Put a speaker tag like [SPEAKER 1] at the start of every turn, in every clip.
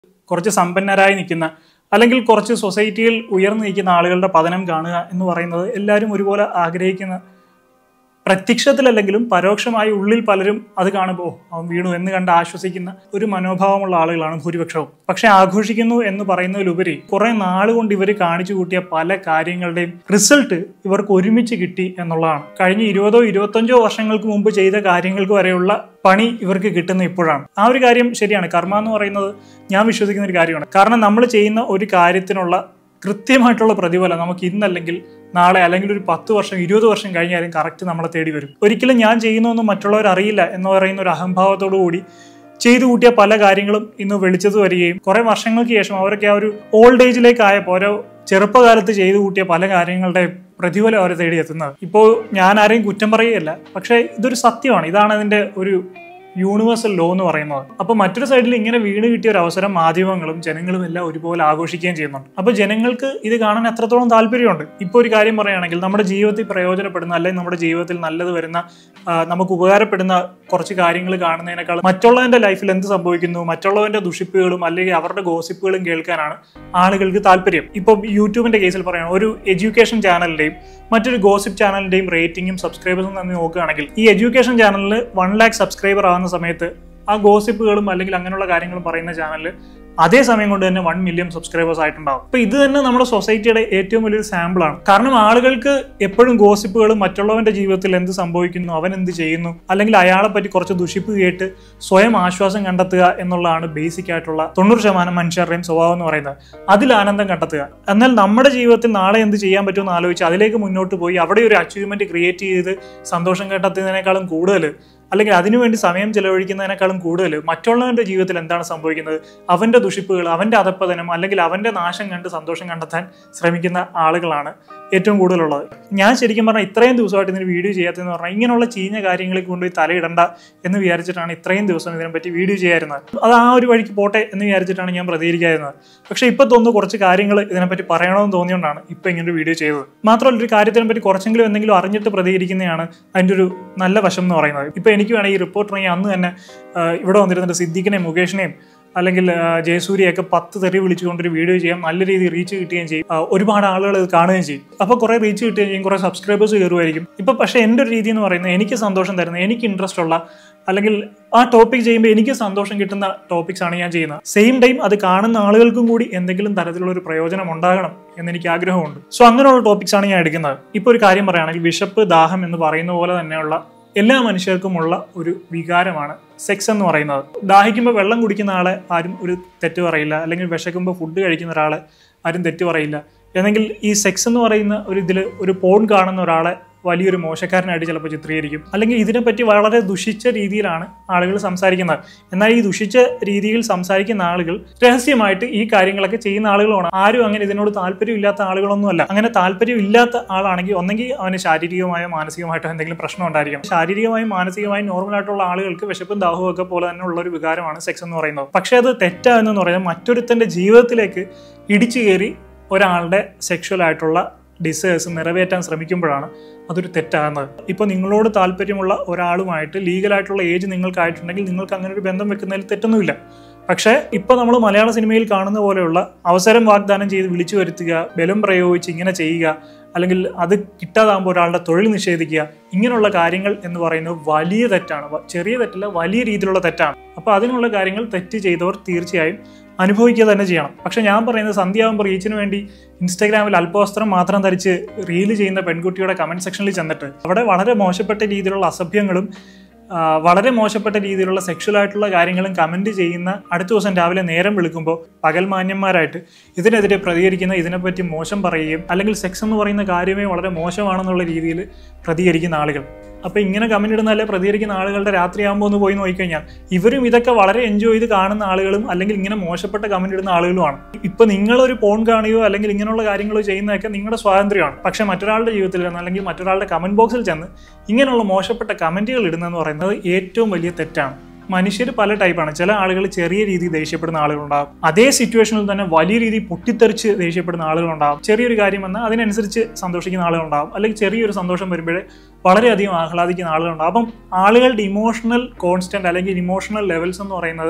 [SPEAKER 1] കുറച്ച് സമ്പന്നരായി നിൽക്കുന്ന അല്ലെങ്കിൽ കുറച്ച് സൊസൈറ്റിയിൽ ഉയർന്നു നിൽക്കുന്ന ആളുകളുടെ പതനം കാണുക എന്ന് പറയുന്നത് എല്ലാവരും ഒരുപോലെ ആഗ്രഹിക്കുന്ന പ്രത്യക്ഷത്തിലല്ലെങ്കിലും പരോക്ഷമായി ഉള്ളിൽ പലരും അത് കാണുമ്പോൾ അവൻ വീണു എന്ന് കണ്ട് ആശ്വസിക്കുന്ന ഒരു മനോഭാവമുള്ള ആളുകളാണ് ഭൂരിപക്ഷവും പക്ഷെ ആഘോഷിക്കുന്നു എന്ന് പറയുന്നതിലുപരി കുറെ നാളുകൊണ്ട് ഇവർ കാണിച്ചു കൂട്ടിയ പല കാര്യങ്ങളുടെയും റിസൾട്ട് ഇവർക്ക് ഒരുമിച്ച് കിട്ടി എന്നുള്ളതാണ് കഴിഞ്ഞ ഇരുപതോ ഇരുപത്തഞ്ചോ വർഷങ്ങൾക്ക് മുമ്പ് ചെയ്ത കാര്യങ്ങൾക്ക് വരെയുള്ള പണി ഇവർക്ക് കിട്ടുന്ന ഇപ്പോഴാണ് ആ ഒരു കാര്യം ശരിയാണ് കർമ്മ എന്ന് പറയുന്നത് ഞാൻ വിശ്വസിക്കുന്ന ഒരു കാര്യമാണ് കാരണം നമ്മൾ ചെയ്യുന്ന ഒരു കാര്യത്തിനുള്ള കൃത്യമായിട്ടുള്ള പ്രതിഫലം നമുക്ക് ഇന്നല്ലെങ്കിൽ നാളെ അല്ലെങ്കിൽ ഒരു പത്ത് വർഷം ഇരുപത് വർഷം കഴിഞ്ഞാലും കറക്റ്റ് നമ്മളെ തേടി വരും ഒരിക്കലും ഞാൻ ചെയ്യുന്നൊന്നും മറ്റുള്ളവർ അറിയില്ല എന്ന് പറയുന്ന ഒരു അഹംഭാവത്തോടു കൂടി ചെയ്തു കൂട്ടിയ പല കാര്യങ്ങളും ഇന്ന് വെളിച്ചത്ത് വരികയും കുറെ വർഷങ്ങൾക്ക് ശേഷം അവരൊക്കെ ആ ഒരു ഓൾഡ് ഏജിലേക്ക് ആയപ്പോൾ ഓരോ ചെറുപ്പകാലത്ത് ചെയ്തു കൂട്ടിയ പല കാര്യങ്ങളുടെ പ്രതിഫലം അവരെ തേടി എത്തുന്നത് ഇപ്പോൾ ഞാൻ ആരെയും കുറ്റം പറയുകയല്ല പക്ഷേ ഇതൊരു സത്യമാണ് ഇതാണ് അതിന്റെ ഒരു യൂണിവേഴ്സൽ ലോ എന്ന് പറയുന്നത് അപ്പോൾ മറ്റൊരു സൈഡിൽ ഇങ്ങനെ വീണ് കിട്ടിയ ഒരു അവസരം മാധ്യമങ്ങളും ജനങ്ങളും എല്ലാം ഒരുപോലെ ആഘോഷിക്കുകയും ചെയ്യുന്നുണ്ട് അപ്പോൾ ജനങ്ങൾക്ക് ഇത് കാണാൻ എത്രത്തോളം താല്പര്യമുണ്ട് ഇപ്പോൾ ഒരു കാര്യം പറയുകയാണെങ്കിൽ നമ്മുടെ ജീവിതത്തിൽ പ്രയോജനപ്പെടുന്ന അല്ലെങ്കിൽ നമ്മുടെ ജീവിതത്തിൽ നല്ലത് വരുന്ന ആ, നമുക്ക് ഉപകാരപ്പെടുന്ന കുറച്ച് കാര്യങ്ങൾ കാണുന്നതിനേക്കാൾ മറ്റുള്ളവന്റെ ലൈഫിൽ എന്ത് സംഭവിക്കുന്നു മറ്റുള്ളവന്റെ ദുഷിപ്പുകളും അല്ലെങ്കിൽ അവരുടെ ഗോസിപ്പുകളും കേൾക്കാനാണ് ആളുകൾക്ക് താല്പര്യം ഇപ്പോൾ യൂട്യൂബിന്റെ കേസിൽ പറയുകയാണ് ഒരു എഡ്യൂക്കേഷൻ ചാനലിന്റെയും മറ്റൊരു ഗോസിപ്പ് ചാനലിന്റെയും റേറ്റിംഗും സബ്സ്ക്രൈബേഴ്സും തമ്മിൽ നോക്കുകയാണെങ്കിൽ ഈ എഡ്യൂക്കേഷൻ ചാനലിൽ വൺ ലാക്ക് സബ്സ്ക്രൈബർ ആവുന്ന സമയത്ത് ആ ഗോസിപ്പുകളും അല്ലെങ്കിൽ അങ്ങനെയുള്ള കാര്യങ്ങളും പറയുന്ന ചാനലിൽ അതേ സമയം കൊണ്ട് തന്നെ വൺ മില്യൺ സബ്സ്ക്രൈബേഴ്സ് ആയിട്ടുണ്ടാവും അപ്പൊ ഇത് തന്നെ നമ്മുടെ സൊസൈറ്റിയുടെ ഏറ്റവും വലിയൊരു സാമ്പിൾ ആണ് കാരണം ആളുകൾക്ക് എപ്പോഴും ഗോസിപ്പുകളും മറ്റുള്ളവന്റെ ജീവിതത്തിൽ എന്ത് സംഭവിക്കുന്നു അവൻ എന്ത് ചെയ്യുന്നു അല്ലെങ്കിൽ അയാളെ പറ്റി കുറച്ച് ദുഷിപ്പ് കേട്ട് സ്വയം ആശ്വാസം കണ്ടെത്തുക എന്നുള്ളതാണ് ബേസിക് ആയിട്ടുള്ള തൊണ്ണൂറ് ശതമാനം മനുഷ്യരുടെയും സ്വഭാവം എന്ന് പറയുന്നത് അതിൽ ആനന്ദം കണ്ടെത്തുക എന്നാൽ നമ്മുടെ ജീവിതത്തിൽ നാളെ എന്ത് ചെയ്യാൻ പറ്റുമെന്ന് ആലോചിച്ച് അതിലേക്ക് മുന്നോട്ട് പോയി അവിടെ ഒരു അച്ചീവ്മെന്റ് ക്രിയേറ്റ് ചെയ്ത് സന്തോഷം കണ്ടെത്തുന്നതിനേക്കാളും കൂടുതൽ അല്ലെങ്കിൽ അതിനുവേണ്ടി സമയം ചെലവഴിക്കുന്നതിനേക്കാളും കൂടുതൽ മറ്റുള്ളവന്റെ ജീവിതത്തിൽ എന്താണ് സംഭവിക്കുന്നത് അവന്റെ ദുഷിപ്പുകൾ അവന്റെ അധപ്പതനം അല്ലെങ്കിൽ അവന്റെ നാശം കണ്ട് സന്തോഷം കണ്ടെത്താൻ ശ്രമിക്കുന്ന ആളുകളാണ് ഏറ്റവും കൂടുതലുള്ളത് ഞാൻ ശരിക്കും പറഞ്ഞാൽ ഇത്രയും ദിവസമായിട്ട് ഇതിന് വീഡിയോ ചെയ്യാത്തതെന്ന് പറഞ്ഞാൽ ഇങ്ങനെയുള്ള ചീഞ്ഞ കാര്യങ്ങളിൽ കൊണ്ടുപോയി തലയിടണ്ട എന്ന് വിചാരിച്ചിട്ടാണ് ഇത്രയും ദിവസം ഇതിനെപ്പറ്റി വീഡിയോ ചെയ്യായിരുന്നത് അത് ആ ഒരു വഴിക്ക് പോട്ടെ എന്ന് വിചാരിച്ചിട്ടാണ് ഞാൻ പ്രതികരിക്കായിരുന്നത് പക്ഷേ ഇപ്പൊ തോന്നുന്നു കുറച്ച് കാര്യങ്ങൾ ഇതിനെപ്പറ്റി പറയണമെന്ന് തോന്നിയോണ്ടാണ് ഇപ്പൊ ഇങ്ങനെ ഒരു വീഡിയോ ചെയ്തത് മാത്രമല്ല ഒരു കാര്യത്തിനെ പറ്റി കുറച്ചെങ്കിലും എന്തെങ്കിലും അറിഞ്ഞിട്ട് പ്രതികരിക്കുന്നതാണ് അതിന്റെ ഒരു നല്ല വശം എന്ന് പറയുന്നത് ഇപ്പൊ എനിക്ക് വേണമെങ്കിൽ ഈ റിപ്പോർട്ടറിനെ അന്ന് തന്നെ ആ, ഇവിടെ വന്നിരുന്നിട്ട് സിദ്ദിഖിനെയും മുകേഷിനെയും അല്ലെങ്കിൽ ആ, ജയസൂര്യയൊക്കെ പത്ത് തെറി വിളിച്ചുകൊണ്ട് ഒരു വീഡിയോ ചെയ്യാം നല്ല രീതിയിൽ റീച്ച് കിട്ടുകയും ചെയ്യും ആ, ഒരുപാട് ആളുകൾ ഇത് കാണുകയും ചെയ്യും അപ്പോൾ കുറെ റീച്ച് കിട്ടുകയും ചെയ്യും കുറെ സബ്സ്ക്രൈബേഴ്സ് കയറുമായിരിക്കും ഇപ്പൊ പക്ഷേ എൻ്റെ ഒരു രീതി എന്ന് പറയുന്നത് എനിക്ക് സന്തോഷം തരുന്ന എനിക്ക് ഇൻട്രസ്റ്റ് ഉള്ള അല്ലെങ്കിൽ ആ ടോപ്പിക് ചെയ്യുമ്പോൾ എനിക്ക് സന്തോഷം കിട്ടുന്ന ടോപ്പിക്സ് ആണ് ഞാൻ ചെയ്യുന്നത് സെയിം ടൈം അത് കാണുന്ന ആളുകൾക്കും കൂടി എന്തെങ്കിലും തരത്തിലുള്ള ഒരു പ്രയോജനം ഉണ്ടാകണം എന്ന് എനിക്ക് ആഗ്രഹമുണ്ട് സോ അങ്ങനെയുള്ള ടോപ്പിക്സ് ആണ് ഞാൻ എടുക്കുന്നത് ഇപ്പോൾ ഒരു കാര്യം പറയുകയാണെങ്കിൽ വിശപ്പ് ദാഹം എന്ന് പറയുന്ന പോലെ തന്നെയുള്ള എല്ലാ മനുഷ്യർക്കുമുള്ള ഒരു വികാരമാണ് സെക്സ് എന്ന് പറയുന്നത് ദാഹിക്കുമ്പോൾ വെള്ളം കുടിക്കുന്ന ആളെ ആരും ഒരു തെറ്റ് പറയില്ല അല്ലെങ്കിൽ വിശക്കുമ്പോൾ ഫുഡ് കഴിക്കുന്ന ഒരാളെ ആരും തെറ്റ് പറയില്ല എന്നെങ്കിൽ ഈ സെക്സ് എന്ന് പറയുന്ന ഒരു ഇതിൽ ഒരു പോൺ കാണുന്ന ഒരാളെ വലിയൊരു മോശക്കാരനായിട്ട് ചിലപ്പോൾ ചിത്രീകരിക്കും അല്ലെങ്കിൽ ഇതിനെപ്പറ്റി വളരെ ദുഷിച്ച രീതിയിലാണ് ആളുകൾ സംസാരിക്കുന്നത് എന്നാൽ ഈ ദുഷിച്ച രീതിയിൽ സംസാരിക്കുന്ന ആളുകൾ രഹസ്യമായിട്ട് ഈ കാര്യങ്ങളൊക്കെ ചെയ്യുന്ന ആളുകളാണ് ആരും അങ്ങനെ ഇതിനോട് താല്പര്യമില്ലാത്ത ആളുകളൊന്നുമല്ല അങ്ങനെ താല്പര്യമില്ലാത്ത ആളാണെങ്കിൽ ഒന്നെങ്കിൽ അവന് ശാരീരികമായോ മാനസികമായിട്ടോ എന്തെങ്കിലും പ്രശ്നം ഉണ്ടായിരിക്കണം ശാരീരികമായും മാനസികമായും നോർമൽ ആയിട്ടുള്ള ആളുകൾക്ക് വിശപ്പും ദാഹവും ഒക്കെ പോലെ തന്നെ ഉള്ള ഒരു വികാരമാണ് സെക്സ് എന്ന് പറയുന്നത് പക്ഷേ അത് തെറ്റാന്ന് പറയുന്നത് മറ്റൊരുത്തന്റെ ജീവിതത്തിലേക്ക് ഇടിച്ചു കയറി ഒരാളുടെ സെക്ഷൽ ആയിട്ടുള്ള ഡിസേഴ്സ് നിറവേറ്റാൻ ശ്രമിക്കുമ്പോഴാണ് അതൊരു തെറ്റാകുന്നത് ഇപ്പോൾ നിങ്ങളോട് താല്പര്യമുള്ള ഒരാളുമായിട്ട് ലീഗലായിട്ടുള്ള ഏജ് നിങ്ങൾക്കായിട്ടുണ്ടെങ്കിൽ നിങ്ങൾക്ക് അങ്ങനെ ഒരു ബന്ധം വെക്കുന്നതിൽ തെറ്റൊന്നുമില്ല പക്ഷേ ഇപ്പോൾ നമ്മൾ മലയാള സിനിമയിൽ കാണുന്ന പോലെയുള്ള അവസരം വാഗ്ദാനം ചെയ്ത് വിളിച്ചു വരുത്തുക ബലം പ്രയോഗിച്ച് ഇങ്ങനെ ചെയ്യുക അല്ലെങ്കിൽ അത് കിട്ടാതാകുമ്പോൾ ഒരാളുടെ തൊഴിൽ നിഷേധിക്കുക ഇങ്ങനെയുള്ള കാര്യങ്ങൾ എന്ന് പറയുന്നത് വലിയ തെറ്റാണ് വ- ചെറിയ തെറ്റല്ല വലിയ രീതിയിലുള്ള തെറ്റാണ് അപ്പോൾ അതിനുള്ള കാര്യങ്ങൾ തെറ്റ് ചെയ്തവർ തീർച്ചയായും അനുഭവിക്കുക തന്നെ ചെയ്യണം പക്ഷെ ഞാൻ പറയുന്നത് സന്ധ്യയാകുമ്പോൾ റീച്ചിന് വേണ്ടി ഇൻസ്റ്റാഗ്രാമിൽ അല്പവസ്ത്രം മാത്രം ധരിച്ച് റീല് ചെയ്യുന്ന പെൺകുട്ടിയുടെ കമന്റ് സെക്ഷനിൽ ചെന്നിട്ട് അവിടെ വളരെ മോശപ്പെട്ട രീതിയിലുള്ള അസഭ്യങ്ങളും ആ, വളരെ മോശപ്പെട്ട രീതിയിലുള്ള സെക്ഷൽ ആയിട്ടുള്ള കാര്യങ്ങളും കമന്റ് ചെയ്യുന്ന അടുത്ത ദിവസം രാവിലെ നേരം വിളിക്കുമ്പോൾ പകൽ മാന്യന്മാരായിട്ട് ഇതിനെതിരെ പ്രതികരിക്കുന്ന ഇതിനെപ്പറ്റി മോശം പറയുകയും അല്ലെങ്കിൽ സെക്സ് എന്ന് പറയുന്ന കാര്യമേ വളരെ മോശമാണെന്നുള്ള രീതിയിൽ പ്രതികരിക്കുന്ന ആളുകൾ അപ്പൊ ഇങ്ങനെ കമന്റ് ഇടുന്നാലേ പ്രതികരിക്കുന്ന ആളുകളുടെ രാത്രിയാകുമ്പോൾ ഒന്ന് പോയി നോക്കിക്കഴിഞ്ഞാൽ ഇവരും ഇതൊക്കെ വളരെ എൻജോയ് ചെയ്ത് കാണുന്ന ആളുകളും അല്ലെങ്കിൽ ഇങ്ങനെ മോശപ്പെട്ട കമന്റ് ഇടുന്ന ആളുകളുമാണ് ഇപ്പൊ നിങ്ങളൊരു പോൺ കാണുകയോ അല്ലെങ്കിൽ ഇങ്ങനെയുള്ള കാര്യങ്ങളോ ചെയ്യുന്നതൊക്കെ നിങ്ങളുടെ സ്വാതന്ത്ര്യമാണ് പക്ഷെ മറ്റൊരാളുടെ ജീവിതത്തിൽ ചെന്ന് അല്ലെങ്കിൽ മറ്റൊരാളുടെ കമന്റ് ബോക്സിൽ ചെന്ന് ഇങ്ങനെയുള്ള മോശപ്പെട്ട കമന്റുകൾ ഇടുന്നതെന്ന് പറയുന്നത് ഏറ്റവും വലിയ തെറ്റാണ് മനുഷ്യർ പല ടൈപ്പാണ് ചില ആളുകൾ ചെറിയ രീതിയിൽ ദേഷ്യപ്പെടുന്ന ആളുകളുണ്ടാകും അതേ സിറ്റുവേഷനിൽ തന്നെ വലിയ രീതിയിൽ പൊട്ടിത്തെറിച്ച് ദേഷ്യപ്പെടുന്ന ആളുകളുണ്ടാകും ചെറിയൊരു കാര്യം വന്നാൽ അതിനനുസരിച്ച് സന്തോഷിക്കുന്ന ആളുകളുണ്ടാകും അല്ലെങ്കിൽ ചെറിയൊരു സന്തോഷം വരുമ്പോഴേ വളരെയധികം ആഹ്ലാദിക്കുന്ന ആളുകളുണ്ടാകും അപ്പം ആളുകളുടെ ഇമോഷണൽ കോൺസ്റ്റന്റ് അല്ലെങ്കിൽ ഇമോഷണൽ ലെവൽസ് എന്ന് പറയുന്നത്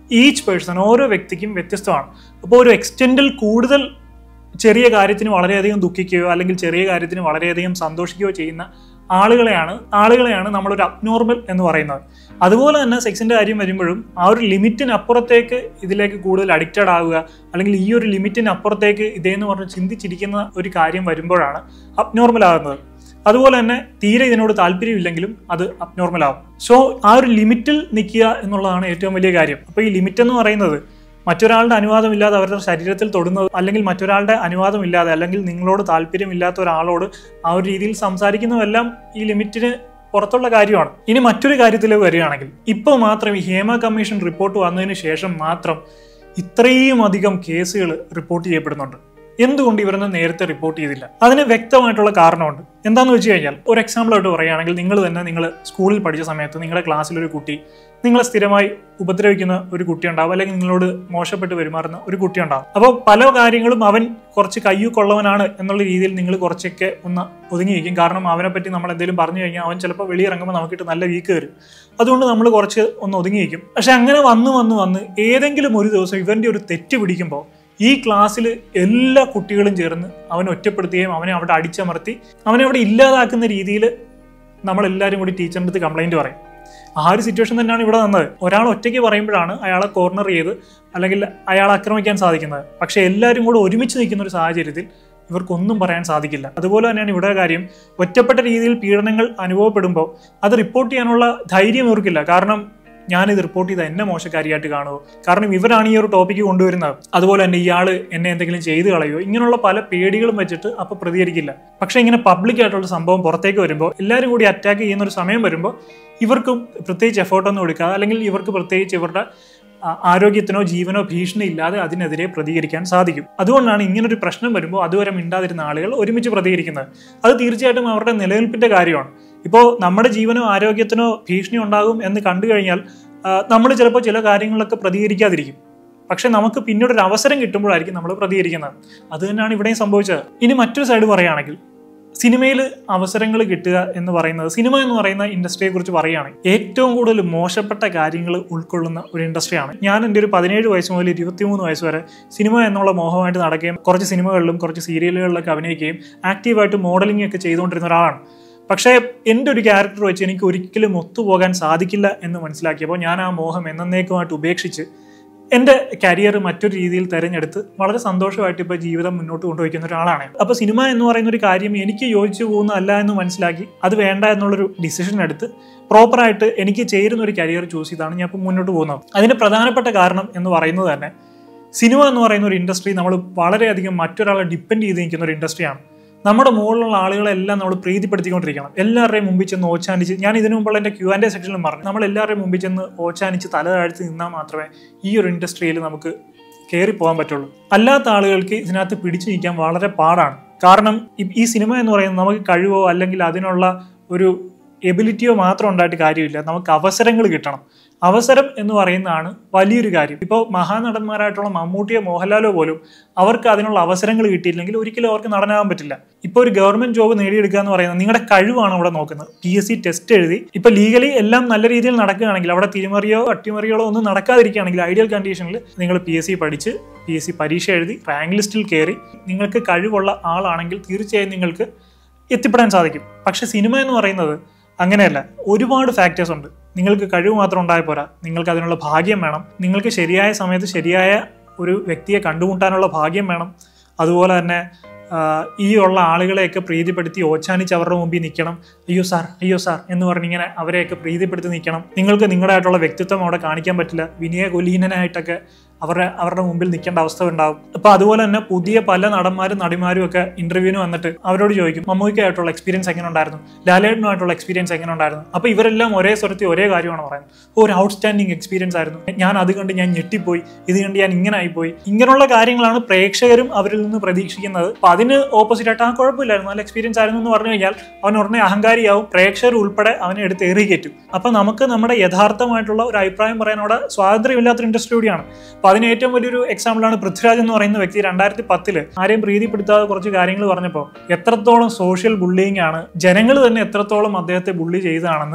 [SPEAKER 1] ഈച്ച് പേഴ്സൺ ഓരോ വ്യക്തിക്കും വ്യത്യസ്തമാണ് അപ്പോൾ ഒരു എക്സ്റ്റെൻഡിൽ കൂടുതൽ ചെറിയ കാര്യത്തിന് വളരെയധികം ദുഃഖിക്കുകയോ അല്ലെങ്കിൽ ചെറിയ കാര്യത്തിന് വളരെയധികം സന്തോഷിക്കുകയോ ചെയ്യുന്ന ആളുകളെയാണ് ആളുകളെയാണ് നമ്മളൊരു അബ്നോർമൽ എന്ന് പറയുന്നത് അതുപോലെ തന്നെ സെക്സിന്റെ കാര്യം വരുമ്പോഴും ആ ഒരു ലിമിറ്റിനപ്പുറത്തേക്ക് ഇതിലേക്ക് കൂടുതൽ അഡിക്റ്റഡ് ആവുക അല്ലെങ്കിൽ ഈ ഒരു ലിമിറ്റിനപ്പുറത്തേക്ക് ഇതേന്ന് പറഞ്ഞ് ചിന്തിച്ചിരിക്കുന്ന ഒരു കാര്യം വരുമ്പോഴാണ് അബ്നോർമൽ ആകുന്നത് അതുപോലെ തന്നെ തീരെ ഇതിനോട് താല്പര്യമില്ലെങ്കിലും അത് അബ്നോർമൽ ആവും സോ ആ ഒരു ലിമിറ്റിൽ നിൽക്കുക എന്നുള്ളതാണ് ഏറ്റവും വലിയ കാര്യം അപ്പോൾ ഈ ലിമിറ്റ് എന്ന് പറയുന്നത് മറ്റൊരാളുടെ അനുവാദമില്ലാതെ അവരുടെ ശരീരത്തിൽ തൊടുന്നത് അല്ലെങ്കിൽ മറ്റൊരാളുടെ അനുവാദമില്ലാതെ അല്ലെങ്കിൽ നിങ്ങളോട് താല്പര്യമില്ലാത്ത ഒരാളോട് ആ ഒരു രീതിയിൽ സംസാരിക്കുന്നതെല്ലാം ഈ ലിമിറ്റിന് പുറത്തുള്ള കാര്യമാണ് ഇനി മറ്റൊരു കാര്യത്തിലേക്ക് വരികയാണെങ്കിൽ ഇപ്പോൾ മാത്രം ഈ ഹേമ കമ്മീഷൻ റിപ്പോർട്ട് വന്നതിന് ശേഷം മാത്രം ഇത്രയും അധികം കേസുകൾ റിപ്പോർട്ട് ചെയ്യപ്പെടുന്നുണ്ട് എന്തുകൊണ്ട് ഇവരൊന്നും നേരത്തെ റിപ്പോർട്ട് ചെയ്തില്ല അതിന് വ്യക്തമായിട്ടുള്ള കാരണമുണ്ട് എന്താണെന്ന് വെച്ച് കഴിഞ്ഞാൽ ഒരു എക്സാമ്പിൾ ആയിട്ട് പറയുകയാണെങ്കിൽ നിങ്ങൾ തന്നെ നിങ്ങൾ സ്കൂളിൽ പഠിച്ച സമയത്ത് നിങ്ങളുടെ ക്ലാസ്സിലൊരു കുട്ടി നിങ്ങളെ സ്ഥിരമായി ഉപദ്രവിക്കുന്ന ഒരു കുട്ടി ഉണ്ടാവും അല്ലെങ്കിൽ നിങ്ങളോട് മോശപ്പെട്ട് പെരുമാറുന്ന ഒരു കുട്ടി ഉണ്ടാവും അപ്പോൾ പല കാര്യങ്ങളും അവൻ കുറച്ച് കയ്യു കൊള്ളവനാണ് എന്നുള്ള രീതിയിൽ നിങ്ങൾ കുറച്ചൊക്കെ ഒന്ന് ഒതുങ്ങിയിരിക്കും കാരണം അവനെ പറ്റി നമ്മൾ എന്തെങ്കിലും പറഞ്ഞു കഴിഞ്ഞാൽ അവൻ ചിലപ്പോൾ വെളിയിറങ്ങുമ്പോൾ നമുക്കിട്ട് നല്ല വീക്ക് വരും അതുകൊണ്ട് നമ്മൾ കുറച്ച് ഒന്ന് ഒതുങ്ങിയിരിക്കും പക്ഷെ അങ്ങനെ വന്ന് വന്ന് വന്ന് ഏതെങ്കിലും ഒരു ദിവസം ഇവന്റെ ഒരു തെറ്റ് പിടിക്കുമ്പോൾ ഈ ക്ലാസ്സിൽ എല്ലാ കുട്ടികളും ചേർന്ന് അവനെ ഒറ്റപ്പെടുത്തുകയും അവനെ അവിടെ അടിച്ചമർത്തി അവനെ അവിടെ ഇല്ലാതാക്കുന്ന രീതിയിൽ നമ്മളെല്ലാവരും കൂടി ടീച്ചറിൻ്റെ അടുത്ത് കംപ്ലൈൻറ്റ് പറയും ആ ഒരു സിറ്റുവേഷൻ തന്നെയാണ് ഇവിടെ വന്നത് ഒരാൾ ഒറ്റയ്ക്ക് പറയുമ്പോഴാണ് അയാളെ കോർണർ ചെയ്ത് അല്ലെങ്കിൽ അയാളെ ആക്രമിക്കാൻ സാധിക്കുന്നത് പക്ഷേ എല്ലാവരും കൂടെ ഒരുമിച്ച് നിൽക്കുന്ന ഒരു സാഹചര്യത്തിൽ ഇവർക്കൊന്നും പറയാൻ സാധിക്കില്ല അതുപോലെ തന്നെയാണ് ഇവിടെ കാര്യം ഒറ്റപ്പെട്ട രീതിയിൽ പീഡനങ്ങൾ അനുഭവപ്പെടുമ്പോൾ അത് റിപ്പോർട്ട് ചെയ്യാനുള്ള ധൈര്യം ഇവർക്കില്ല കാരണം ഞാനിത് റിപ്പോർട്ട് ചെയ്ത എന്നെ മോശക്കാരിയായിട്ട് കാണുമോ കാരണം ഇവരാണ് ഈ ഒരു ടോപ്പിക്ക് കൊണ്ടുവരുന്നത് അതുപോലെ തന്നെ ഇയാൾ എന്നെ എന്തെങ്കിലും ചെയ്തു കളയോ ഇങ്ങനെയുള്ള പല പേടികളും വെച്ചിട്ട് അപ്പോൾ പ്രതികരിക്കില്ല പക്ഷേ ഇങ്ങനെ പബ്ലിക് ആയിട്ടുള്ള സംഭവം പുറത്തേക്ക് വരുമ്പോൾ എല്ലാവരും കൂടി അറ്റാക്ക് ചെയ്യുന്ന ഒരു സമയം വരുമ്പോൾ ഇവർക്കും പ്രത്യേകിച്ച് എഫേർട്ടൊന്നും എടുക്കാതെ അല്ലെങ്കിൽ ഇവർക്ക് പ്രത്യേകിച്ച് ഇവരുടെ ആ, ആരോഗ്യത്തിനോ ജീവനോ ഭീഷണി ഇല്ലാതെ അതിനെതിരെ പ്രതികരിക്കാൻ സാധിക്കും അതുകൊണ്ടാണ് ഇങ്ങനൊരു പ്രശ്നം വരുമ്പോൾ അതുവരെ മിണ്ടാതിരുന്ന ആളുകൾ ഒരുമിച്ച് പ്രതികരിക്കുന്നത് അത് തീർച്ചയായിട്ടും അവരുടെ നിലനിൽപ്പിന്റെ കാര്യമാണ് ഇപ്പോൾ നമ്മുടെ ജീവനോ ആരോഗ്യത്തിനോ ഭീഷണി ഉണ്ടാകും എന്ന് കണ്ടു കഴിഞ്ഞാൽ നമ്മൾ ചിലപ്പോൾ ചില കാര്യങ്ങളൊക്കെ പ്രതികരിക്കാതിരിക്കും പക്ഷെ നമുക്ക് പിന്നീട് ഒരു അവസരം കിട്ടുമ്പോഴായിരിക്കും നമ്മൾ പ്രതികരിക്കുന്നത് അത് തന്നെയാണ് ഇവിടെയും സംഭവിച്ചത് ഇനി മറ്റൊരു സൈഡ് പറയുകയാണെങ്കിൽ സിനിമയിൽ അവസരങ്ങൾ കിട്ടുക എന്ന് പറയുന്നത് സിനിമ എന്ന് പറയുന്ന ഇൻഡസ്ട്രിയെ കുറിച്ച് പറയുകയാണെങ്കിൽ ഏറ്റവും കൂടുതൽ മോശപ്പെട്ട കാര്യങ്ങൾ ഉൾക്കൊള്ളുന്ന ഒരു ഇൻഡസ്ട്രിയാണ് ഞാൻ എൻ്റെ ഒരു പതിനേഴ് വയസ്സ് മുതൽ ഇരുപത്തിമൂന്ന് വയസ്സ് വരെ സിനിമ എന്നുള്ള മോഹമായിട്ട് നടക്കുകയും കുറച്ച് സിനിമകളിലും കുറച്ച് സീരിയലുകളിലൊക്കെ അഭിനയിക്കുകയും ആക്റ്റീവായിട്ട് മോഡലിംഗ് ഒക്കെ ചെയ്തുകൊണ്ടിരുന്ന ഒരാളാണ് പക്ഷേ എൻ്റെ ഒരു ക്യാരക്ടർ വെച്ച് എനിക്ക് ഒരിക്കലും ഒത്തുപോകാൻ സാധിക്കില്ല എന്ന് മനസ്സിലാക്കിയപ്പോൾ ഞാൻ ആ മോഹം എന്നേക്കുമായിട്ട് ഉപേക്ഷിച്ച് എൻ്റെ കരിയർ മറ്റൊരു രീതിയിൽ തിരഞ്ഞെടുത്ത് വളരെ സന്തോഷമായിട്ട് ഇപ്പോൾ ജീവിതം മുന്നോട്ട് കൊണ്ടുപോയിക്കുന്ന ഒരാളാണ് അപ്പോൾ സിനിമ എന്ന് പറയുന്ന ഒരു കാര്യം എനിക്ക് യോജിച്ചു പോകുന്നതല്ല എന്ന് മനസ്സിലാക്കി അത് വേണ്ട എന്നുള്ളൊരു ഡിസിഷൻ എടുത്ത് പ്രോപ്പറായിട്ട് എനിക്ക് ചേരുന്ന ഒരു കരിയർ ചൂസ് ചെയ്താണ് ഞാൻ ഇപ്പോൾ മുന്നോട്ട് പോകുന്നത് അതിന് പ്രധാനപ്പെട്ട കാരണം എന്ന് പറയുന്നത് തന്നെ സിനിമ എന്ന് പറയുന്ന ഒരു ഇൻഡസ്ട്രി നമ്മൾ വളരെയധികം മറ്റൊരാളെ ഡിപ്പെൻഡ് ചെയ്ത് നിൽക്കുന്ന ഒരു ഇൻഡസ്ട്രിയാണ് നമ്മുടെ മുകളിലുള്ള ആളുകളെല്ലാം നമ്മൾ പ്രീതിപ്പെടുത്തിക്കൊണ്ടിരിക്കണം എല്ലാവരുടെയും മുമ്പിൽ ചെന്ന് ഓച്ചാനിച്ച് ഞാൻ ഇതിനു മുമ്പുള്ള എൻ്റെ ക്യു ആൻഡ് സെക്ഷനിലും പറഞ്ഞു നമ്മൾ എല്ലാവരുടെയും മുമ്പിൽ ചെന്ന് ഓച്ചാനിച്ച് തല താഴ്ത്തി നിന്നാൽ മാത്രമേ ഈ ഒരു ഇൻഡസ്ട്രിയിൽ നമുക്ക് കയറി പോകാൻ പറ്റുള്ളൂ അല്ലാത്ത ആളുകൾക്ക് ഇതിനകത്ത് പിടിച്ചു നിൽക്കാൻ വളരെ പാടാണ് കാരണം ഈ- ഈ സിനിമ എന്ന് പറയുന്നത് നമുക്ക് കഴിവോ അല്ലെങ്കിൽ അതിനുള്ള ഒരു എബിലിറ്റിയോ മാത്രം ഉണ്ടായിട്ട് കാര്യമില്ല നമുക്ക് അവസരങ്ങൾ കിട്ടണം അവസരം എന്ന് പറയുന്നതാണ് വലിയൊരു കാര്യം ഇപ്പോൾ മഹാനടന്മാരായിട്ടുള്ള മമ്മൂട്ടിയോ മോഹൻലാലോ പോലും അവർക്ക് അതിനുള്ള അവസരങ്ങൾ കിട്ടിയില്ലെങ്കിൽ ഒരിക്കലും അവർക്ക് നടനാകാൻ പറ്റില്ല ഇപ്പോൾ ഒരു ഗവൺമെന്റ് ജോബ് നേടിയെടുക്കുക എന്ന് പറയുന്നത് നിങ്ങളുടെ കഴിവാണ് അവിടെ നോക്കുന്നത് പി എസ് സി ടെസ്റ്റ് എഴുതി ഇപ്പൊ ലീഗലി എല്ലാം നല്ല രീതിയിൽ നടക്കുകയാണെങ്കിൽ അവിടെ തിരിമറിയോ അട്ടിമറികളോ ഒന്നും നടക്കാതിരിക്കുകയാണെങ്കിൽ ഐഡിയൽ കണ്ടീഷനിൽ നിങ്ങൾ പി എസ് സി പഠിച്ച് പി എസ് സി പരീക്ഷ എഴുതി റാങ്ക് ലിസ്റ്റിൽ കയറി നിങ്ങൾക്ക് കഴിവുള്ള ആളാണെങ്കിൽ തീർച്ചയായും നിങ്ങൾക്ക് എത്തിപ്പെടാൻ സാധിക്കും പക്ഷെ സിനിമ എന്ന് പറയുന്നത് അങ്ങനെയല്ല ഒരുപാട് ഫാക്ടേഴ്സ് ഉണ്ട് നിങ്ങൾക്ക് കഴിവ് മാത്രം ഉണ്ടായ പോരാ നിങ്ങൾക്ക് അതിനുള്ള ഭാഗ്യം വേണം നിങ്ങൾക്ക് ശരിയായ സമയത്ത് ശരിയായ ഒരു വ്യക്തിയെ കണ്ടുമുട്ടാനുള്ള ഭാഗ്യം വേണം അതുപോലെ തന്നെ ആ, ഈ ഉള്ള ആളുകളെയൊക്കെ പ്രീതിപ്പെടുത്തി ഓച്ചാനിച്ച് അവരുടെ മുമ്പിൽ നിൽക്കണം അയ്യോ സാർ അയ്യോ സാർ എന്ന് പറഞ്ഞിങ്ങനെ അവരെയൊക്കെ പ്രീതിപ്പെടുത്തി നിൽക്കണം നിങ്ങൾക്ക് നിങ്ങളുടേതായിട്ടുള്ള വ്യക്തിത്വം അവിടെ കാണിക്കാൻ പറ്റില്ല വിനയ കുലീനനായിട്ടൊക്കെ അവരുടെ അവരുടെ മുമ്പിൽ നിൽക്കേണ്ട അവസ്ഥ ഉണ്ടാവും അപ്പൊ അതുപോലെ തന്നെ പുതിയ പല നടന്മാരും നടിമാരും ഒക്കെ ഇന്റർവ്യൂവിന് വന്നിട്ട് അവരോട് ചോദിക്കും മമ്മൂക്കായിട്ടുള്ള എക്സ്പീരിയൻസ് എങ്ങനെ ഉണ്ടായിരുന്നു ലാലേട്ടനുമായിട്ടുള്ള എക്സ്പീരിയൻസ് എങ്ങനെ ഉണ്ടായിരുന്നു അപ്പൊ ഇവരെല്ലാം ഒരേ സ്വരത്തിൽ ഒരേ കാര്യമാണ് പറയുന്നത് "ഓ, ഒരു ഔട്ട്സ്റ്റാൻഡിങ് എക്സ്പീരിയൻസ് ആയിരുന്നു ഞാൻ അത് കണ്ട് ഞാൻ ഞെട്ടിപ്പോയി ഇത് കണ്ട് ഞാൻ ഇങ്ങനെ ആയിപ്പോയി ഇങ്ങനെയുള്ള കാര്യങ്ങളാണ് പ്രേക്ഷകരും അവരിൽ നിന്ന് പ്രതീക്ഷിക്കുന്നത് അപ്പൊ അതിന് ഓപ്പോസിറ്റ് ആയിട്ട് ആ കുഴപ്പമില്ലായിരുന്നു നല്ല എക്സ്പീരിയൻസ് ആയിരുന്നു എന്ന് പറഞ്ഞു കഴിഞ്ഞാൽ അവൻ ഉടനെ അഹങ്കാരിയാവും പ്രേക്ഷകർ ഉൾപ്പെടെ അവനെ എടുത്ത് ഏറി കയറ്റും അപ്പൊ നമുക്ക് നമ്മുടെ യഥാർത്ഥമായിട്ടുള്ള ഒരു അഭിപ്രായം പറയാൻ അവിടെ സ്വാതന്ത്ര്യമില്ലാത്തൊരു ഇൻഡസ്ട്രി കൂടിയാണ് അപ്പൊ അതിന് ഏറ്റവും വലിയൊരു എക്സാമ്പിളാണ് പൃഥ്വിരാജ് എന്ന് പറയുന്ന വ്യക്തി രണ്ടായിരത്തി പത്തില് ആരെയും പ്രീതിപ്പെടുത്താതെ കുറച്ച് കാര്യങ്ങൾ പറഞ്ഞപ്പോൾ എത്രത്തോളം സോഷ്യൽ ബുള്ളിങ് ആണ് ജനങ്ങൾ തന്നെ എത്രത്തോളം അദ്ദേഹത്തെ ബുള്ളി ചെയ്തതാണെന്ന്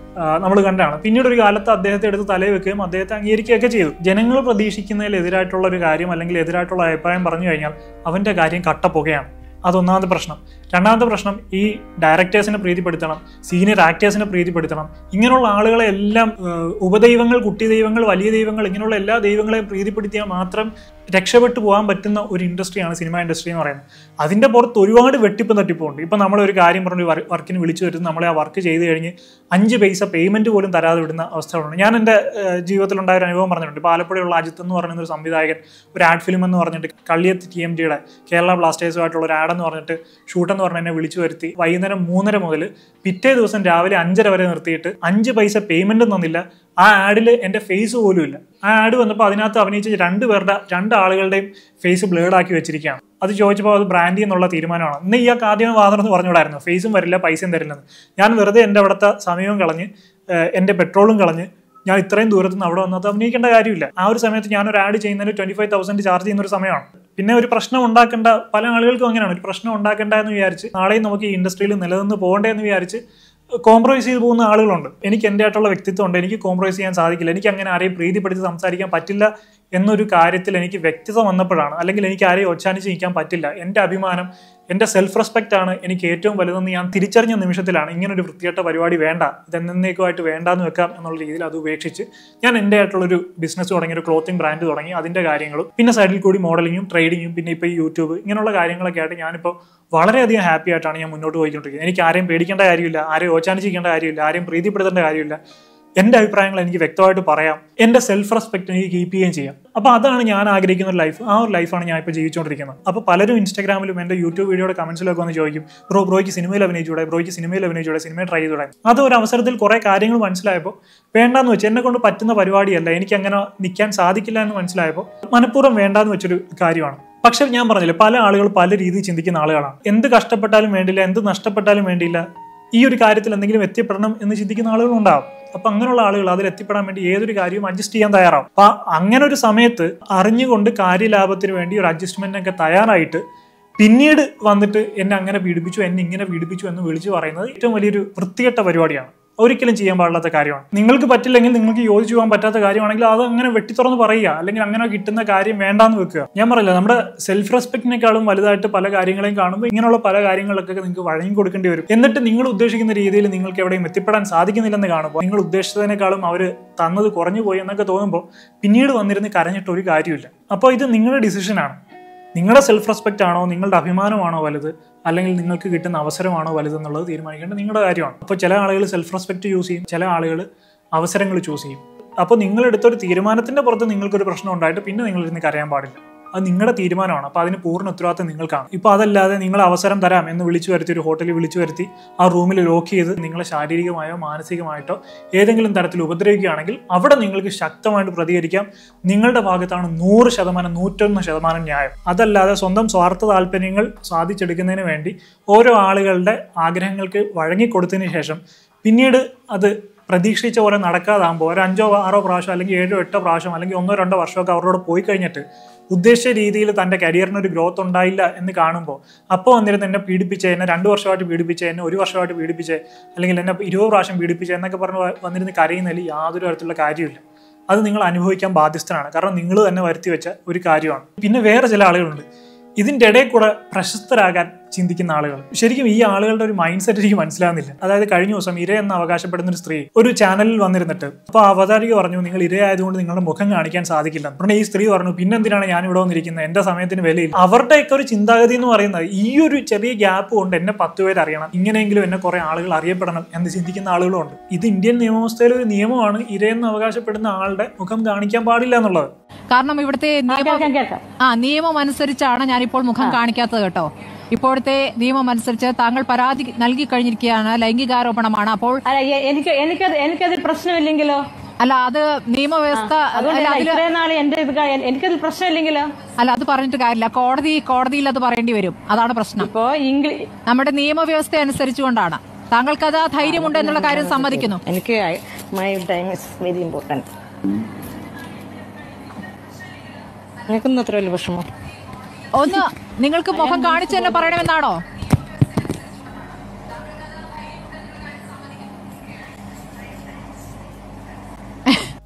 [SPEAKER 1] നമ്മൾ കണ്ടാണ് പിന്നീട് ഒരു കാലത്ത് അദ്ദേഹത്തെ എടുത്ത് തലയിൽ വെക്കുകയും അദ്ദേഹത്തെ അംഗീകരിക്കുകയൊക്കെ ചെയ്തു ജനങ്ങൾ പ്രതീക്ഷിക്കുന്നതിൽ എതിരായിട്ടുള്ള ഒരു കാര്യം അല്ലെങ്കിൽ എതിരായിട്ടുള്ള അഭിപ്രായം പറഞ്ഞു കഴിഞ്ഞാൽ അവന്റെ കാര്യം കട്ടപ്പുകയാണ് അതൊന്നാമത്തെ പ്രശ്നം രണ്ടാമത്തെ പ്രശ്നം ഈ ഡയറക്ടേഴ്സിനെ പ്രീതിപ്പെടുത്തണം സീനിയർ ആക്ടേഴ്സിനെ പ്രീതിപ്പെടുത്തണം ഇങ്ങനെയുള്ള ആളുകളെ എല്ലാം ഏഹ്, ഉപദൈവങ്ങൾ കുട്ടി ദൈവങ്ങൾ വലിയ ദൈവങ്ങൾ ഇങ്ങനെയുള്ള എല്ലാ ദൈവങ്ങളെയും പ്രീതിപ്പെടുത്തിയാൽ മാത്രം രക്ഷപ്പെട്ടു പോകാൻ പറ്റുന്ന ഒരു ഇൻഡസ്ട്രിയാണ് സിനിമ ഇൻഡസ്ട്രി എന്ന് പറയുന്നത് അതിന്റെ പുറത്ത് ഒരുപാട് വെട്ടിപ്പ് തട്ടിപ്പുണ്ട് ഇപ്പൊ നമ്മൾ ഒരു കാര്യം പറഞ്ഞ് വർ- വർക്കിന് വിളിച്ചു വരുന്ന നമ്മളെ ആ വർക്ക് ചെയ്ത് കഴിഞ്ഞ് അഞ്ച് പൈസ പേയ്മെന്റ് പോലും തരാതെ വിടുന്ന അവസ്ഥകളുണ്ട് ഞാൻ എൻ്റെ ജീവിതത്തിലുണ്ടായ ഒരു അനുഭവം പറഞ്ഞിട്ടുണ്ട് ഇപ്പോൾ ആലപ്പുഴയുള്ള അജിത്ത് എന്ന് പറയുന്ന ഒരു സംവിധായകൻ ഒരു ആഡ് ഫിലിം എന്ന് പറഞ്ഞിട്ട് കള്ളിയത്ത് ടി എം ജിയുടെ കേരള ബ്ലാസ്റ്റേഴ്സുമായിട്ടുള്ള ഒരു ആഡ് എന്ന് പറഞ്ഞിട്ട് ഷൂട്ട് എന്ന് പറഞ്ഞ് എന്നെ വിളിച്ചു വരുത്തി വൈകുന്നേരം മൂന്നര മുതൽ പിറ്റേ ദിവസം രാവിലെ അഞ്ചര വരെ നിർത്തിയിട്ട് അഞ്ച് പൈസ പേയ്മെന്റ് തന്നില്ല ആ ആഡിൽ എൻ്റെ ഫേസ് പോലും ഇല്ല ആ ആഡ് വന്നപ്പോൾ അതിനകത്ത് അഭിനയിച്ച രണ്ട് പേരുടെ രണ്ട് ആളുകളുടെയും ഫേസ് ബ്ലേഡ് ആക്കി വെച്ചിരിക്കുകയാണ് അത് ചോദിച്ചപ്പോൾ അത് ബ്രാൻഡി എന്നുള്ള തീരുമാനമാണ് ഇന്ന് ഇയാൾക്ക് ആദ്യമേ വാതർന്ന് പറഞ്ഞുകൂടായിരുന്നു ഫേസും വരില്ല പൈസയും തരില്ലെന്ന് ഞാൻ വെറുതെ എൻ്റെ അവിടുത്തെ സമയവും കളഞ്ഞ് ഏഹ്, എൻ്റെ പെട്രോളും കളഞ്ഞ് ഞാൻ ഇത്രയും ദൂരത്ത് നിന്ന് അവിടെ വന്നത് അഭിനയിക്കേണ്ട കാര്യമില്ല ആ ഒരു സമയത്ത് ഞാൻ ഒരു ആഡ് ചെയ്യുന്നതിന് ട്വന്റി ഫൈവ് തൗസൻഡ് ചാർജ് ചെയ്യുന്ന ഒരു സമയമാണ് പിന്നെ ഒരു പ്രശ്നം ഉണ്ടാക്കേണ്ട പല ആളുകൾക്കും അങ്ങനെയാണ് ഒരു പ്രശ്നം ഉണ്ടാക്കേണ്ട എന്ന് വിചാരിച്ച് നാളെയും നമുക്ക് ഈ ഇൻഡസ്ട്രിയിൽ നിലനിന്ന് പോകണ്ടേ എന്ന് വിചാരിച്ച് കോംപ്രമൈസ് ചെയ്ത് പോകുന്ന ആളുകളുണ്ട് എനിക്ക് എൻ്റെ ആയിട്ടുള്ള വ്യക്തിത്വം ഉണ്ട് എനിക്ക് കോംപ്രമൈസ് ചെയ്യാൻ സാധിക്കില്ല എനിക്ക് അങ്ങനെ ആരെയും പ്രീതിപ്പെടുത്തി സംസാരിക്കാൻ പറ്റില്ല എന്നൊരു കാര്യത്തിൽ എനിക്ക് വ്യക്തിത്വം വന്നപ്പോഴാണ് അല്ലെങ്കിൽ എനിക്ക് ആരെയും ഒച്ചാനിച്ച് നിൽക്കാൻ പറ്റില്ല എൻ്റെ അഭിമാനം എൻ്റെ സെൽഫ് റെസ്പെക്റ്റ് ആണ് എനിക്ക് ഏറ്റവും വലുതെന്ന് ഞാൻ തിരിച്ചറിഞ്ഞ നിമിഷത്തിലാണ് ഇങ്ങനെ ഒരു വൃത്തികെട്ട പരിപാടി വേണ്ട ഇത് എന്നേക്കുമായിട്ട് വേണ്ടാന്ന് വെക്കാം എന്നുള്ള രീതിയിൽ അത് ഉപേക്ഷിച്ച് ഞാൻ എൻ്റെ ആയിട്ടുള്ളൊരു ബിസിനസ് തുടങ്ങി ഒരു ക്ലോത്തിങ് ബ്രാൻഡ് തുടങ്ങി അതിൻ്റെ കാര്യങ്ങളും പിന്നെ സൈഡിൽ കൂടി മോഡലിങ്ങും ട്രേഡിങ്ങും പിന്നെ ഇപ്പോൾ ഈ യൂട്യൂബ് ഇങ്ങനെയുള്ള കാര്യങ്ങളൊക്കെ ആയിട്ട് ഞാനിപ്പോൾ വളരെയധികം ഹാപ്പി ആയിട്ടാണ് ഞാൻ മുന്നോട്ട് പോയിക്കൊണ്ടിരിക്കുന്നത് എനിക്ക് ആരെയും പേടിക്കേണ്ട കാര്യമില്ല ആരെയും ഓച്ചാനിച്ചിരിക്കേണ്ട കാര്യമില്ല ആരെയും പ്രീതിപ്പെടുത്തേണ്ട കാര്യമില്ല എൻ്റെ അഭിപ്രായങ്ങൾ എനിക്ക് വ്യക്തമായിട്ട് പറയാം എൻ്റെ സെൽഫ് റെസ്പെക്ട് എനിക്ക് കീപ്പ് ചെയ്യുകയും ചെയ്യാം അപ്പോൾ അതാണ് ഞാൻ ആഗ്രഹിക്കുന്ന ഒരു ലൈഫ് ആ ഒരു ലൈഫാണ് ഞാൻ ഇപ്പോൾ ജീവിച്ചുകൊണ്ടിരിക്കുന്നത് അപ്പോൾ പലരും ഇൻസ്റ്റാഗ്രാമിലും എൻ്റെ യൂട്യൂബ് വീഡിയോയുടെ കമൻസിലൊക്കെ വന്ന് ചോദിക്കും ബ്രോ ബ്രോയ്ക്ക് സിനിമയിൽ അഭിനയിച്ചൂടെ ബ്രോയ്ക്ക് സിനിമയിൽ അഭിനയിച്ചൂടെ സിനിമ ട്രൈ ചെയ്തൂടെ അത് ഒരു അവസരത്തിൽ കുറേ കാര്യങ്ങൾ മനസ്സിലായപ്പോൾ വേണ്ടാന്ന് വെച്ച് എന്നെ കൊണ്ട് പറ്റുന്ന പരിപാടിയല്ല എനിക്ക് അങ്ങനെ നിൽക്കാൻ സാധിക്കില്ല എന്ന് മനസ്സിലായപ്പോൾ മനഃപൂർവ്വം വേണ്ടാന്ന് വെച്ചൊരു കാര്യമാണ് പക്ഷെ ഞാൻ പറഞ്ഞില്ല പല ആളുകൾ പല രീതിയിൽ ചിന്തിക്കുന്ന ആളുകളാണ് എന്ത് കഷ്ടപ്പെട്ടാലും വേണ്ടില്ല എന്ത് നഷ്ടപ്പെട്ടാലും വേണ്ടിയില്ല ഈ ഒരു കാര്യത്തിൽ എന്തെങ്കിലും എത്തിപ്പെടണം എന്ന് ചിന്തിക്കുന്ന ആളുകളുണ്ടാവും അപ്പൊ അങ്ങനെയുള്ള ആളുകൾ അതിൽ എത്തിപ്പെടാൻ വേണ്ടി ഏതൊരു കാര്യവും അഡ്ജസ്റ്റ് ചെയ്യാൻ തയ്യാറാവും അപ്പൊ അങ്ങനെ ഒരു സമയത്ത് അറിഞ്ഞുകൊണ്ട് കാര്യലാഭത്തിന് വേണ്ടി ഒരു അഡ്ജസ്റ്റ്മെന്റിനൊക്കെ തയ്യാറായിട്ട് പിന്നീട് വന്നിട്ട് എന്നെ അങ്ങനെ പീഡിപ്പിച്ചു എന്നെ ഇങ്ങനെ പീഡിപ്പിച്ചു എന്ന് വിളിച്ചു പറയുന്നത് ഏറ്റവും വലിയൊരു വൃത്തികെട്ട പരിപാടിയാണ് ഒരിക്കലും ചെയ്യാൻ പാടില്ലാത്ത കാര്യമാണ് നിങ്ങൾക്ക് പറ്റില്ലെങ്കിൽ നിങ്ങൾക്ക് യോജിച്ചു പോകാൻ പറ്റാത്ത കാര്യമാണെങ്കിൽ അത് അങ്ങനെ വെട്ടിത്തുറന്ന് പറയുക അല്ലെങ്കിൽ അങ്ങനെ കിട്ടുന്ന കാര്യം വേണ്ടാന്ന് വെക്കുക ഞാൻ പറയില്ല നമ്മുടെ സെൽഫ് റെസ്പെക്റ്റിനേക്കാളും വലുതായിട്ട് പല കാര്യങ്ങളെയും കാണുമ്പോൾ ഇങ്ങനെയുള്ള പല കാര്യങ്ങളൊക്കെ നിങ്ങൾക്ക് വഴങ്ങി കൊടുക്കേണ്ടി വരും എന്നിട്ട് നിങ്ങൾ ഉദ്ദേശിക്കുന്ന രീതിയിൽ നിങ്ങൾക്ക് എവിടെയും എത്തിപ്പെടാൻ സാധിക്കുന്നില്ലെന്ന് കാണുമ്പോൾ നിങ്ങൾ ഉദ്ദേശിച്ചതിനേക്കാളും അവർ തന്നത് കുറഞ്ഞു പോയി എന്നൊക്കെ തോന്നുമ്പോൾ പിന്നീട് വന്നിരുന്ന് കരഞ്ഞിട്ട് ഒരു കാര്യമില്ല അപ്പോൾ ഇത് നിങ്ങളുടെ ഡിസിഷനാണ് നിങ്ങളുടെ സെൽഫ് റെസ്പെക്റ്റ് ആണോ നിങ്ങളുടെ അഭിമാനമാണോ വലുത് അല്ലെങ്കിൽ നിങ്ങൾക്ക് കിട്ടുന്ന അവസരമാണോ വലുത് എന്നുള്ളത് തീരുമാനിക്കേണ്ടത് നിങ്ങളുടെ കാര്യമാണ് അപ്പോൾ ചില ആളുകൾ സെൽഫ് റെസ്പെക്റ്റ് ചൂസ് ചെയ്യും ചില ആളുകൾ അവസരങ്ങൾ ചൂസ് ചെയ്യും അപ്പോൾ നിങ്ങൾ എടുത്തൊരു തീരുമാനത്തിന്റെ പുറത്ത് നിങ്ങൾക്കൊരു പ്രശ്നം ഉണ്ടായിട്ട് പിന്നെ നിങ്ങൾ ഇരുന്ന് കരയാൻ പാടില്ല അത് നിങ്ങളുടെ തീരുമാനമാണ് അപ്പോൾ അതിന് പൂർണ്ണ ഉത്തരവാദിത്തം നിങ്ങൾക്കാണ് ഇപ്പോൾ അതല്ലാതെ നിങ്ങൾ അവസരം തരാം എന്ന് വിളിച്ചു വരുത്തി ഒരു ഹോട്ടലിൽ വിളിച്ചു വരുത്തി ആ റൂമിൽ ലോക്ക് ചെയ്ത് നിങ്ങളെ ശാരീരികമായോ മാനസികമായിട്ടോ ഏതെങ്കിലും തരത്തിൽ ഉപദ്രവിക്കുകയാണെങ്കിൽ അവിടെ നിങ്ങൾക്ക് ശക്തമായിട്ട് പ്രതികരിക്കാം നിങ്ങളുടെ ഭാഗത്താണ് നൂറ് ശതമാനം നൂറ്റൊന്ന് ശതമാനം ന്യായം അതല്ലാതെ സ്വന്തം സ്വാർത്ഥ താല്പര്യങ്ങൾ സാധിച്ചെടുക്കുന്നതിന് വേണ്ടി ഓരോ ആളുകളുടെ ആഗ്രഹങ്ങൾക്ക് വഴങ്ങിക്കൊടുത്തതിന് ശേഷം പിന്നീട് അത് പ്രതീക്ഷിച്ച പോലെ നടക്കാതാകുമ്പോൾ ഒരു അഞ്ചോ ആറോ പ്രാവശ്യം അല്ലെങ്കിൽ ഏഴോ എട്ടോ പ്രാവശ്യം അല്ലെങ്കിൽ ഒന്നോ രണ്ടോ വർഷമൊക്കെ അവരോട് പോയി കഴിഞ്ഞിട്ട് ഉദ്ദേശിച്ച രീതിയിൽ തൻ്റെ കരിയറിന് ഒരു ഗ്രോത്ത് ഉണ്ടായില്ല എന്ന് കാണുമ്പോൾ അപ്പോൾ വന്നിരുന്ന് എന്നെ പീഡിപ്പിച്ച എന്നെ രണ്ട് വർഷമായിട്ട് പീഡിപ്പിച്ച എന്നെ ഒരു വർഷമായിട്ട് പീഡിപ്പിച്ച അല്ലെങ്കിൽ എന്നെ ഇരുപത് പ്രാവശ്യം പീഡിപ്പിച്ച എന്നൊക്കെ പറഞ്ഞ് വ- വന്നിരുന്ന് കരയുന്നതിൽ യാതൊരു തരത്തിലുള്ള കാര്യമില്ല അത് നിങ്ങൾ അനുഭവിക്കാൻ ബാധ്യസ്ഥനാണ് കാരണം നിങ്ങൾ തന്നെ വരുത്തി വെച്ച ഒരു കാര്യമാണ് പിന്നെ വേറെ ചില ആളുകളുണ്ട് ഇതിൻ്റെ ഇടയിൽ കൂടെ പ്രശസ്തരാകാൻ ചിന്തിക്കുന്ന ആളുകൾ ശരിക്കും ഈ ആളുകളുടെ ഒരു മൈൻഡ് സെറ്റ് എനിക്ക് മനസ്സിലാകുന്നില്ല അതായത് കഴിഞ്ഞ ദിവസം ഇര എന്ന് അവകാശപ്പെടുന്ന ഒരു സ്ത്രീ ഒരു ചാനലിൽ വന്നിരുന്നിട്ട് അപ്പോൾ അവതാരിക പറഞ്ഞു നിങ്ങൾ ഇരയായതുകൊണ്ട് നിങ്ങളുടെ മുഖം കാണിക്കാൻ സാധിക്കില്ല ഉടനെ ഈ സ്ത്രീ പറഞ്ഞു പിന്നെന്തിനാണ് ഞാൻ ഇവിടെ വന്നിരിക്കുന്നത് എന്റെ സമയത്തിന് വിലയില്ല അവരുടെയൊക്കെ ഒരു ചിന്താഗതി എന്ന് പറയുന്നത് ഈ ഒരു ചെറിയ ഗ്യാപ്പ് കൊണ്ട് എന്നെ പത്ത് പേര് അറിയണം ഇങ്ങനെയെങ്കിലും എന്നെ കുറെ ആളുകൾ അറിയപ്പെടണം എന്ന് ചിന്തിക്കുന്ന ആളുകളുണ്ട് ഇത് ഇന്ത്യൻ നിയമവ്യവസ്ഥയിലെ ഒരു നിയമമാണ് ഇരയെന്ന് അവകാശപ്പെടുന്ന ആളുടെ മുഖം കാണിക്കാൻ പാടില്ല എന്നുള്ളത്
[SPEAKER 2] കാരണം ഇവിടുത്തെ നിയമം
[SPEAKER 3] കേൾക്കാം കേൾക്കാം
[SPEAKER 2] ആ നിയമം അനുസരിച്ചാണ് ഞാനിപ്പോൾ മുഖം കാണിക്കാത്തത് കേട്ടോ ഇപ്പോഴത്തെ നിയമം അനുസരിച്ച് താങ്കൾ പരാതി നൽകി കഴിഞ്ഞിരിക്കുകയാണ് ലൈംഗികാരോപണമാണ് അപ്പോൾ
[SPEAKER 3] അല്ല എ- എനിക്ക് എനിക്കത് എനിക്കതിൽ പ്രശ്നമില്ലെങ്കിലോ
[SPEAKER 2] അല്ല അത് നിയമവ്യവസ്ഥ
[SPEAKER 3] അതുകൊണ്ട്
[SPEAKER 2] അല്ല, അതില്
[SPEAKER 3] ഇത്രയും നാൾ എന്റെ ഇത് ക- എനിക്കതിൽ പ്രശ്നമില്ലെങ്കിലോ
[SPEAKER 2] അല്ല അത് പറഞ്ഞിട്ട് കാര്യമില്ല കോടതി കോടതിയിൽ അത് പറയേണ്ടി വരും അതാണ് പ്രശ്നം
[SPEAKER 3] ഇപ്പോ ഇംഗ്ലീഷ്
[SPEAKER 2] നമ്മുടെ നിയമവ്യവസ്ഥ അനുസരിച്ചുകൊണ്ടാണ് താങ്കൾക്ക് അത് ആ ധൈര്യമുണ്ട് എന്നുള്ള കാര്യം സമ്മതിക്കുന്നു
[SPEAKER 3] എനിക്ക് my time is very important നിനക്കൊന്നും അത്ര വലിയ വിഷമം
[SPEAKER 2] ഒന്ന് നിങ്ങൾക്ക് മുഖം കാണിച്ചു തന്നെ പറയണമെന്നാണോ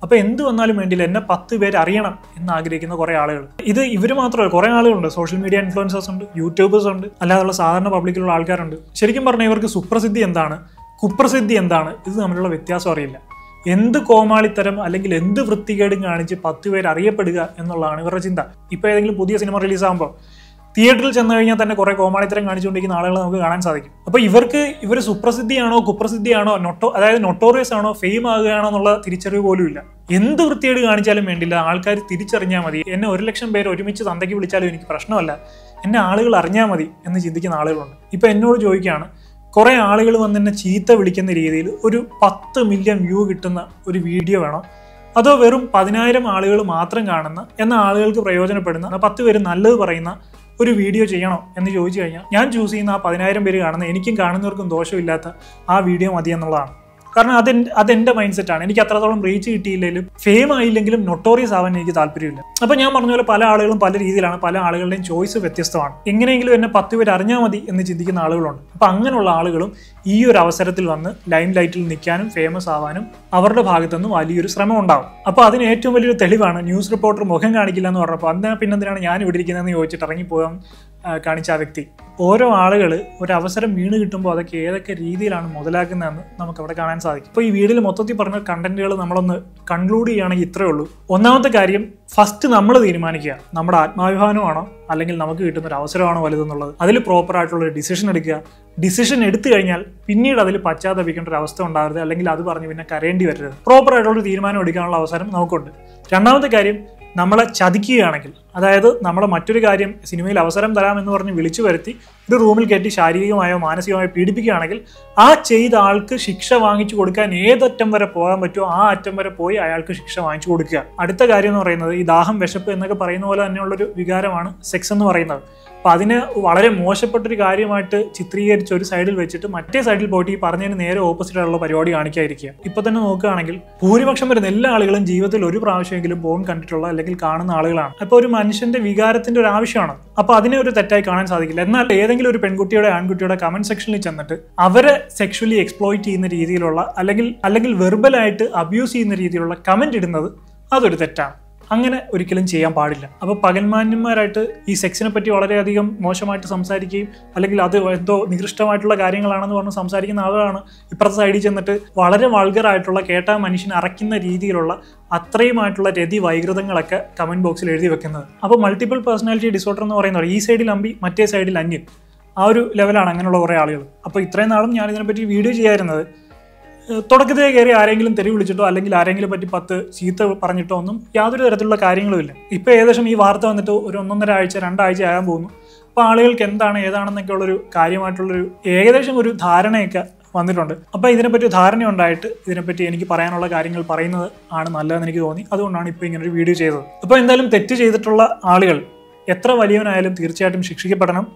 [SPEAKER 1] അപ്പൊ എന്ത് വന്നാലും വേണ്ടിയില്ല എന്നെ പത്ത് പേര് അറിയണം എന്ന് ആഗ്രഹിക്കുന്ന കുറെ ആളുകൾ ഇത് ഇവർ മാത്രമല്ല കുറെ ആളുകളുണ്ട് സോഷ്യൽ മീഡിയ ഇൻഫ്ലുവൻസേഴ്സ് ഉണ്ട് യൂട്യൂബേഴ്സ് ഉണ്ട് അല്ലാതെയുള്ള സാധാരണ പബ്ലിക്കിലുള്ള ആൾക്കാരുണ്ട് ശരിക്കും പറഞ്ഞാൽ ഇവർക്ക് സുപ്രസിദ്ധി എന്താണ് കുപ്രസിദ്ധി എന്താണ് ഇത് തമ്മിലുള്ള വ്യത്യാസം അറിയില്ല എന്ത് കോമാളിത്തരം അല്ലെങ്കിൽ എന്ത് വൃത്തികേടും കാണിച്ച് പത്ത് പേര് അറിയപ്പെടുക എന്നുള്ളതാണ് ഇവരുടെ ചിന്ത ഇപ്പൊ ഏതെങ്കിലും പുതിയ സിനിമ റിലീസ് ആകുമ്പോൾ തിയേറ്ററിൽ ചെന്ന് കഴിഞ്ഞാൽ തന്നെ കുറെ കോമാളിത്തരം കാണിച്ചുകൊണ്ടിരിക്കുന്ന ആളുകളെ നമുക്ക് കാണാൻ സാധിക്കും അപ്പൊ ഇവർക്ക് ഇവർ സുപ്രസിദ്ധിയാണോ കുപ്രസിദ്ധിയാണോ നൊട്ടോ അതായത് നൊട്ടോറിയസ് ആണോ ഫെയിം ആകുകയാണോ എന്നുള്ള തിരിച്ചറിവ് പോലും ഇല്ല എന്ത് വൃത്തികേട് കാണിച്ചാലും വേണ്ടില്ല ആൾക്കാർ തിരിച്ചറിഞ്ഞാൽ മതി എന്നെ ഒരു ലക്ഷം പേര് ഒരുമിച്ച് തന്തയ്ക്ക് വിളിച്ചാലും എനിക്ക് പ്രശ്നമല്ല എന്നെ ആളുകൾ അറിഞ്ഞാൽ മതി എന്ന് ചിന്തിക്കുന്ന ആളുകളുണ്ട് ഇപ്പൊ എന്നോട് ചോദിക്കുകയാണ് കുറെ ആളുകൾ വന്ന് എന്നെ ചീത്ത വിളിക്കുന്ന രീതിയിൽ ഒരു പത്ത് മില്യൺ വ്യൂ കിട്ടുന്ന ഒരു വീഡിയോ വേണം അതോ വെറും പതിനായിരം ആളുകൾ മാത്രം കാണുന്ന എന്ന ആളുകൾക്ക് പ്രയോജനപ്പെടുന്ന പത്ത് പേര് നല്ലത് പറയുന്ന ഒരു വീഡിയോ ചെയ്യണോ എന്ന് ചോദിച്ചു കഴിഞ്ഞാൽ ഞാൻ ചൂസ് ചെയ്യുന്ന ആ പതിനായിരം പേര് കാണുന്ന എനിക്കും കാണുന്നവർക്കും ദോഷമില്ലാത്ത ആ വീഡിയോ മതി എന്നുള്ളതാണ് കാരണം അതെന്റെ അതെന്റെ മൈൻഡ് സെറ്റാണ് എനിക്ക് അത്രത്തോളം റീച്ച് കിട്ടിയില്ലെങ്കിലും ഫെയിം ആയില്ലെങ്കിലും നൊട്ടോറിയസ് ആവാൻ എനിക്ക് താല്പര്യമില്ല അപ്പൊ ഞാൻ പറഞ്ഞ പോലെ പല ആളുകളും പല രീതിയിലാണ് പല ആളുകളുടെയും ചോയ്സ് വ്യത്യസ്തമാണ് എങ്ങനെയെങ്കിലും എന്നെ പത്ത് പേര് അറിഞ്ഞാൽ മതി എന്ന് ചിന്തിക്കുന്ന ആളുകളുണ്ട് അപ്പൊ അങ്ങനെയുള്ള ആളുകളും ഈ ഒരു അവസരത്തിൽ വന്ന് ലൈം ലൈറ്റിൽ നിൽക്കാനും ഫേമസ് ആവാനും അവരുടെ ഭാഗത്തുനിന്ന് വലിയൊരു ശ്രമം ഉണ്ടാവും അപ്പൊ അതിന് ഏറ്റവും വലിയൊരു തെളിവാണ് ന്യൂസ് റിപ്പോർട്ടർ മുഖം കാണിക്കില്ല എന്ന് പറഞ്ഞപ്പോൾ അന്ന് പിന്നെന്തിനാണ് ഞാൻ ഇവിടെ ഇരിക്കുന്നതെന്ന് ചോദിച്ചിട്ട് ഇറങ്ങിപ്പോകാൻ ആ, കാണിച്ച ആ വ്യക്തി ഓരോ ആളുകൾ ഒരു അവസരം വീണ് കിട്ടുമ്പോൾ അതൊക്കെ ഏതൊക്കെ രീതിയിലാണ് മുതലാക്കുന്നതെന്ന് നമുക്ക് അവിടെ കാണാൻ സാധിക്കും ഇപ്പോൾ ഈ വീഡിയോയിൽ മൊത്തത്തിൽ പറഞ്ഞ കണ്ടന്റുകൾ നമ്മളൊന്ന് കൺക്ലൂഡ് ചെയ്യുകയാണെങ്കിൽ ഇത്രയേ ഉള്ളൂ ഒന്നാമത്തെ കാര്യം ഫസ്റ്റ് നമ്മൾ തീരുമാനിക്കുക നമ്മുടെ ആത്മാഭിമാനമാണോ അല്ലെങ്കിൽ നമുക്ക് കിട്ടുന്ന ഒരു അവസരമാണോ വലുതെന്നുള്ളത് അതിൽ പ്രോപ്പർ ആയിട്ടുള്ള ഒരു ഡിസിഷൻ എടുക്കുക ഡിസിഷൻ എടുത്തു കഴിഞ്ഞാൽ പിന്നീട് അതിൽ പശ്ചാത്തപിക്കേണ്ട ഒരു അവസ്ഥ ഉണ്ടാവരുത് അല്ലെങ്കിൽ അത് പറഞ്ഞ് പിന്നെ കരയേണ്ടി വരരുത് പ്രോപ്പർ ആയിട്ടുള്ള ഒരു തീരുമാനം എടുക്കാനുള്ള അവസരം നമുക്കുണ്ട് രണ്ടാമത്തെ കാര്യം നമ്മളെ ചതിക്കുകയാണെങ്കിൽ അതായത് നമ്മളെ മറ്റൊരു കാര്യം സിനിമയിൽ അവസരം തരാമെന്ന് പറഞ്ഞ് വിളിച്ചു വരുത്തി ഒരു റൂമിൽ കയറ്റി ശാരീരികമായോ മാനസികമായോ പീഡിപ്പിക്കുകയാണെങ്കിൽ ആ ചെയ്ത ആൾക്ക് ശിക്ഷ വാങ്ങിച്ചു കൊടുക്കാൻ ഏതറ്റം വരെ പോകാൻ പറ്റുമോ ആ അറ്റം വരെ പോയി അയാൾക്ക് ശിക്ഷ വാങ്ങിച്ചു കൊടുക്കുക അടുത്ത കാര്യം എന്ന് പറയുന്നത് ഈ ദാഹം വിശപ്പ് എന്നൊക്കെ പറയുന്ന പോലെ തന്നെയുള്ളൊരു വികാരമാണ് സെക്സ് എന്ന് പറയുന്നത് അപ്പൊ അതിനെ വളരെ മോശപ്പെട്ടൊരു കാര്യമായിട്ട് ചിത്രീകരിച്ച് ഒരു സൈഡിൽ വെച്ചിട്ട് മറ്റേ സൈഡിൽ പോയിട്ട് ഈ പറഞ്ഞതിന് നേരെ ഓപ്പോസിറ്റ് ആയിട്ടുള്ള പരിപാടി കാണിക്കാതിരിക്കുക ഇപ്പൊ തന്നെ നോക്കുകയാണെങ്കിൽ ഭൂരിപക്ഷം വരുന്ന എല്ലാ ആളുകളും ജീവിതത്തിൽ ഒരു പ്രാവശ്യമെങ്കിലും പോൺ കണ്ടിട്ടുള്ള അല്ലെങ്കിൽ കാണുന്ന ആളുകളാണ് അപ്പൊ ഒരു മനുഷ്യന്റെ വികാരത്തിന്റെ ഒരു ആവശ്യമാണ് അപ്പൊ അതിനെ ഒരു തെറ്റായി കാണാൻ സാധിക്കില്ല എന്നാൽ ഏതെങ്കിലും ഒരു പെൺകുട്ടിയുടെ ആൺകുട്ടിയുടെ കമന്റ് സെക്ഷനിൽ ചെന്നിട്ട് അവരെ സെക്ഷലി എക്സ്പ്ലോയിറ്റ് ചെയ്യുന്ന രീതിയിലുള്ള അല്ലെങ്കിൽ അല്ലെങ്കിൽ വെർബലായിട്ട് അബ്യൂസ് ചെയ്യുന്ന രീതിയിലുള്ള കമന്റ് ഇടുന്നത് അതൊരു തെറ്റാണ് അങ്ങനെ ഒരിക്കലും ചെയ്യാൻ പാടില്ല അപ്പോൾ പകൽമാന്യന്മാരായിട്ട് ഈ സെക്സിനെ പറ്റി വളരെയധികം മോശമായിട്ട് സംസാരിക്കുകയും അല്ലെങ്കിൽ അത് എന്തോ നികൃഷ്ടമായിട്ടുള്ള കാര്യങ്ങളാണെന്ന് പറഞ്ഞ് സംസാരിക്കുന്ന ആളുകളാണ് ഇപ്പുറത്തെ സൈഡിൽ ചെന്നിട്ട് വളരെ വൾഗറായിട്ടുള്ള കേട്ടാ മനുഷ്യനെ അറയ്ക്കുന്ന രീതിയിലുള്ള അത്രയുമായിട്ടുള്ള രതി വൈകൃതങ്ങളൊക്കെ കമന്റ് ബോക്സിൽ എഴുതി വെക്കുന്നത് അപ്പോൾ മൾട്ടിപ്പിൾ പേഴ്സണാലിറ്റി ഡിസോർഡർ എന്ന് പറയുന്നത് ഈ സൈഡിൽ അമ്പി മറ്റേ സൈഡിൽ അന്യൻ ആ ഒരു ലെവലാണ് അങ്ങനെയുള്ള കുറേ ആളുകൾ അപ്പോൾ ഇത്രയും നാളും ഞാൻ ഇതിനെപ്പറ്റി വീഡിയോ ചെയ്യാറുന്നത് ഏഹ് തുടക്കത്തിലേ കയറി ആരെങ്കിലും തെറി വിളിച്ചിട്ടോ അല്ലെങ്കിൽ ആരെങ്കിലും പറ്റി പത്ത് ചീത്ത പറഞ്ഞിട്ടോ ഒന്നും യാതൊരു തരത്തിലുള്ള കാര്യങ്ങളുമില്ല ഇപ്പൊ ഏകദേശം ഈ വാർത്ത വന്നിട്ട് ഒരു ഒന്നൊന്നര ആഴ്ച രണ്ടാഴ്ച ആകാൻ പോകുന്നു അപ്പൊ ആളുകൾക്ക് എന്താണ് ഏതാണെന്നൊക്കെ ഉള്ളൊരു കാര്യമായിട്ടുള്ളൊരു ഏകദേശം ഒരു ധാരണയൊക്കെ വന്നിട്ടുണ്ട് അപ്പൊ ഇതിനെപ്പറ്റി ധാരണ ഉണ്ടായിട്ട് ഇതിനെപ്പറ്റി എനിക്ക് പറയാനുള്ള കാര്യങ്ങൾ പറയുന്നത് ആണ് നല്ലതെന്ന് എനിക്ക് തോന്നി അതുകൊണ്ടാണ് ഇപ്പൊ ഇങ്ങനെ ഒരു വീഡിയോ ചെയ്തത് അപ്പൊ എന്തായാലും തെറ്റ് ചെയ്തിട്ടുള്ള ആളുകൾ എത്ര വലിയവനായാലും തീർച്ചയായിട്ടും ശിക്ഷിക്കപ്പെടണം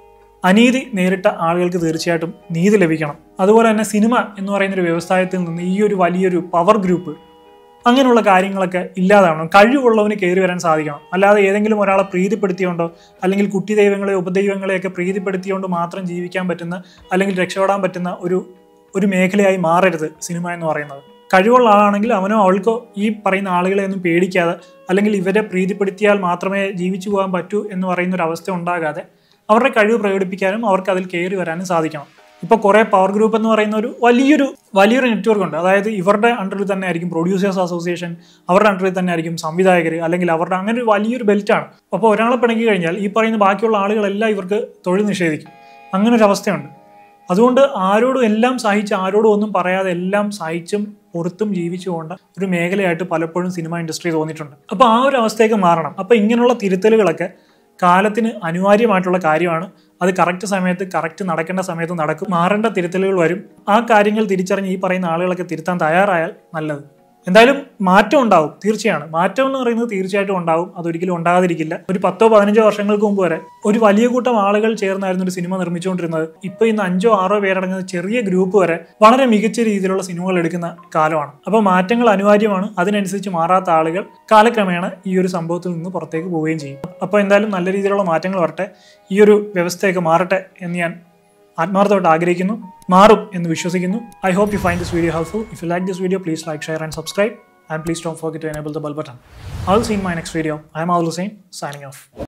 [SPEAKER 1] അനീതി നേരിട്ട ആളുകൾക്ക് തീർച്ചയായിട്ടും നീതി ലഭിക്കണം അതുപോലെ തന്നെ സിനിമ എന്ന് പറയുന്ന ഒരു വ്യവസായത്തിൽ നിന്ന് ഈ ഒരു വലിയൊരു പവർ ഗ്രൂപ്പ് അങ്ങനെയുള്ള കാര്യങ്ങളൊക്കെ ഇല്ലാതാവണം കഴിവുള്ളവന് കയറി വരാൻ സാധിക്കണം അല്ലാതെ ഏതെങ്കിലും ഒരാളെ പ്രീതിപ്പെടുത്തിയോണ്ടോ അല്ലെങ്കിൽ കുട്ടി ദൈവങ്ങളെ ഉപദൈവങ്ങളെയൊക്കെ പ്രീതിപ്പെടുത്തിയോണ്ട് മാത്രം ജീവിക്കാൻ പറ്റുന്ന അല്ലെങ്കിൽ രക്ഷപ്പെടാൻ പറ്റുന്ന ഒരു ഒരു മേഖലയായി മാറരുത് സിനിമ എന്ന് പറയുന്നത് കഴിവുള്ള ആളാണെങ്കിൽ അവനോ അവൾക്കോ ഈ പറയുന്ന ആളുകളെ ഒന്നും പേടിക്കാതെ അല്ലെങ്കിൽ ഇവരെ പ്രീതിപ്പെടുത്തിയാൽ മാത്രമേ ജീവിച്ചു പോകാൻ പറ്റൂ എന്ന് പറയുന്ന ഒരു അവസ്ഥ ഉണ്ടാകാതെ അവരുടെ കഴിവ് പ്രകടിപ്പിക്കാനും അവർക്ക് അതിൽ കയറി വരാനും സാധിക്കണം ഇപ്പോൾ കുറേ പവർ ഗ്രൂപ്പ് എന്ന് പറയുന്ന ഒരു വലിയൊരു വലിയൊരു നെറ്റ്വർക്ക് ഉണ്ട് അതായത് ഇവരുടെ അണ്ടറിൽ തന്നെ ആയിരിക്കും പ്രൊഡ്യൂസേഴ്സ് അസോസിയേഷൻ അവരുടെ അണ്ടറിൽ തന്നെ ആയിരിക്കും സംവിധായകർ അല്ലെങ്കിൽ അവരുടെ അങ്ങനെ ഒരു വലിയൊരു ബെൽറ്റാണ് അപ്പോൾ ഒരാളെ പിണക്കി കഴിഞ്ഞാൽ ഈ പറയുന്ന ബാക്കിയുള്ള ആളുകളെല്ലാം ഇവർക്ക് തൊഴിൽ നിഷേധിക്കും അങ്ങനെ ഒരു അവസ്ഥയുണ്ട് അതുകൊണ്ട് ആരോടും എല്ലാം സഹിച്ച് ആരോടും ഒന്നും പറയാതെ എല്ലാം സഹിച്ചും പുറത്തും ജീവിച്ചുകൊണ്ട് ഒരു മേഖലയായിട്ട് പലപ്പോഴും സിനിമ ഇൻഡസ്ട്രി തോന്നിയിട്ടുണ്ട് അപ്പോൾ ആ ഒരു അവസ്ഥയൊക്കെ മാറണം അപ്പോൾ ഇങ്ങനെയുള്ള തിരുത്തലുകളൊക്കെ കാലത്തിന് അനിവാര്യമായിട്ടുള്ള കാര്യമാണ് അത് കറക്റ്റ് സമയത്ത് കറക്റ്റ് നടക്കേണ്ട സമയത്ത് നടക്കും മാറേണ്ട തിരുത്തലുകൾ വരും ആ കാര്യങ്ങൾ തിരിച്ചറിഞ്ഞ് ഈ പറയുന്ന ആളുകളൊക്കെ തിരുത്താൻ തയ്യാറായാൽ നല്ലത് എന്തായാലും മാറ്റം ഉണ്ടാവും തീർച്ചയാണ് മാറ്റം എന്ന് പറയുന്നത് തീർച്ചയായിട്ടും ഉണ്ടാവും അതൊരിക്കലും ഉണ്ടാകാതിരിക്കില്ല ഒരു പത്തോ പതിനഞ്ചോ വർഷങ്ങൾക്ക് മുമ്പ് വരെ ഒരു വലിയ കൂട്ടം ആളുകൾ ചേർന്നായിരുന്നു ഒരു സിനിമ നിർമ്മിച്ചുകൊണ്ടിരുന്നത് ഇപ്പൊ ഇന്ന് അഞ്ചോ ആറോ പേരടങ്ങുന്ന ചെറിയ ഗ്രൂപ്പ് വരെ വളരെ മികച്ച രീതിയിലുള്ള സിനിമകൾ എടുക്കുന്ന കാലമാണ് അപ്പോൾ മാറ്റങ്ങൾ അനിവാര്യമാണ് അതിനനുസരിച്ച് മാറാത്ത ആളുകൾ കാലക്രമേണ ഈ ഒരു സംഭവത്തിൽ നിന്ന് പുറത്തേക്ക് പോവുകയും ചെയ്യും അപ്പോൾ എന്തായാലും നല്ല രീതിയിലുള്ള മാറ്റങ്ങൾ വരട്ടെ ഈ ഒരു വ്യവസ്ഥയൊക്കെ മാറട്ടെ എന്ന് ഞാൻ ആത്മാർത്ഥമായിട്ട് ആഗ്രഹിക്കുന്നു മാറും എന്ന് വിശ്വസിക്കുന്നു I hope you find this video helpful if you like this video please like share and subscribe and please don't forget to enable the bell button. I'll see you in my next video. I'm Al Hussein, signing off.